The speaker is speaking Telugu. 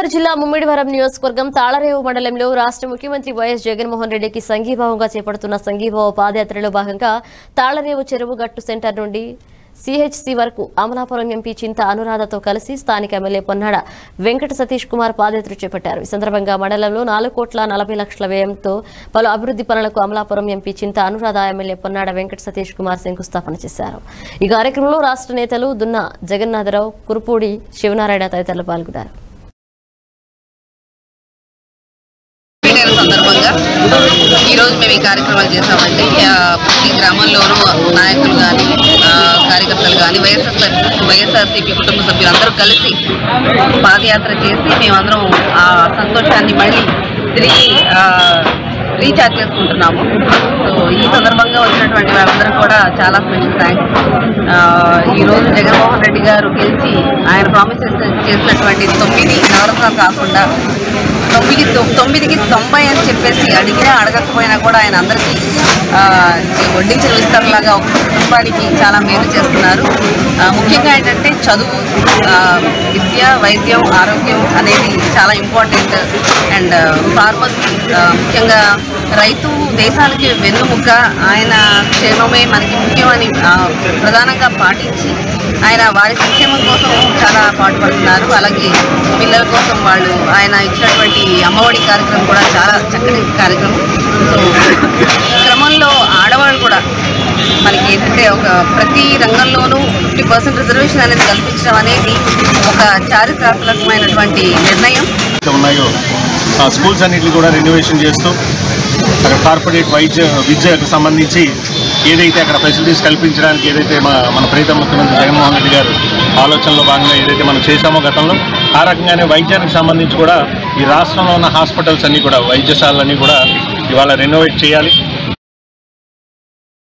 తూర్పుగోదావరి జిల్లా ముమ్మిడివరం నియోజకవర్గం తాళరేవు మండలంలో రాష్ట్ర ముఖ్యమంత్రి వైఎస్ జగన్మోహన్ రెడ్డికి సంఘీభావంగా చేపడుతున్న సంఘీభావ పాదయాత్రలో భాగంగా తాళరేవు చెరువు గట్టు సెంటర్ నుండి సిహెచ్సి వరకు అమలాపురం ఎంపీ చింత అనురాధతో కలిసి స్థానిక ఎమ్మెల్యే పొన్నాడ వెంకట సతీష్ కుమార్ పాదయాత్ర చేపట్టారు ఈ సందర్భంగా మండలంలో నాలుగు కోట్ల నలభై లక్షల వ్యయంతో పలు అభివృద్ధి పనులకు అమలాపురం ఎంపీ చింత అనురాధ ఎమ్మెల్యే పొన్నాడ వెంకట సతీష్ కుమార్ శంకుస్థాపన చేశారు ఈ కార్యక్రమంలో రాష్ట్ర నేతలు దున్న జగన్నాథరావు కురుపూడి శివనారాయణ తదితరులు పాల్గొన్నారు పీఠాల సందర్భంగా ఈరోజు మేము ఈ కార్యక్రమాలు చేసామండి ఆ, ప్రతి గ్రామంలోనూ నాయకులు కానీ కార్యకర్తలు కానీ వైఎస్ఆర్ వైఎస్ఆర్సీపీ కుటుంబ సభ్యులందరూ కలిసి పాదయాత్ర చేసి మేమందరం ఆ సంతోషాన్ని మళ్ళీ తిరిగి ఆ, రీఛార్జ్ చేసుకుంటున్నాము సో ఈ సందర్భంగా వచ్చినటువంటి వాళ్ళందరూ కూడా చాలా స్పెషల్ థ్యాంక్స్ ఈరోజు జగన్మోహన్ రెడ్డి గారు గెలిచి ఆయన ప్రామిస్ చేసినటువంటి తొమ్మిది నవరత్నాలు కాకుండా తొమ్మిది తొ- తొమ్మిదికి తొంభై అని చెప్పేసి అడిగినా అడగకపోయినా కూడా ఆయన అందరికీ ఆ, వడ్డించిన విస్తరణలాగా ఒక కుటుంబానికి చాలా మేలు చేస్తున్నారు ఆ, ముఖ్యంగా ఏంటంటే చదువు ఆ, విద్య వైద్యం ఆరోగ్యం అనేది చాలా ఇంపార్టెంట్ అండ్ ఫార్మర్స్కి ముఖ్యంగా రైతు దేశానికి వెన్నుముక్క ఆయన క్షేమమే మనకి ముఖ్యమని ఆ, ప్రధానంగా పాటించి ఆయన వారి సంక్షేమం కోసం చాలా పాటుపడుతున్నారు అలాగే పిల్లల కోసం వాళ్ళు ఆయన ఇచ్చినటువంటి అమ్మఒడి కార్యక్రమం కూడా చాలా చక్కటి కార్యక్రమం సో ఈ క్రమంలో ఆడవాళ్ళు కూడా మనకి ఏంటంటే ఒక ప్రతి రంగంలోనూ ఫిఫ్టీ పర్సెంట్ రిజర్వేషన్ అనేది కల్పించడం అనేది ఒక చారిత్రాత్మకమైనటువంటి నిర్ణయం ఏవైతే ఉన్నాయో ఆ స్కూల్స్ అన్నింటినీ కూడా రెన్యువేషన్ చేస్తూ అక్కడ కార్పొరేట్ వైద్య విద్యకు సంబంధించి ఏదైతే అక్కడ ఫెసిలిటీస్ కల్పించడానికి ఏదైతే మా మన ప్రీతం ముఖ్యమంత్రి జగన్మోహన్ రెడ్డి గారు ఆలోచనలో భాగంగా ఏదైతే మనం చేశామో గతంలో ఆ రకంగానే వైద్యానికి సంబంధించి కూడా ఈ రాష్ట్రంలో ఉన్న హాస్పిటల్స్ అన్నీ కూడా వైద్యశాలన్నీ కూడా ఇవాళ రెనోవేట్ చేయాలి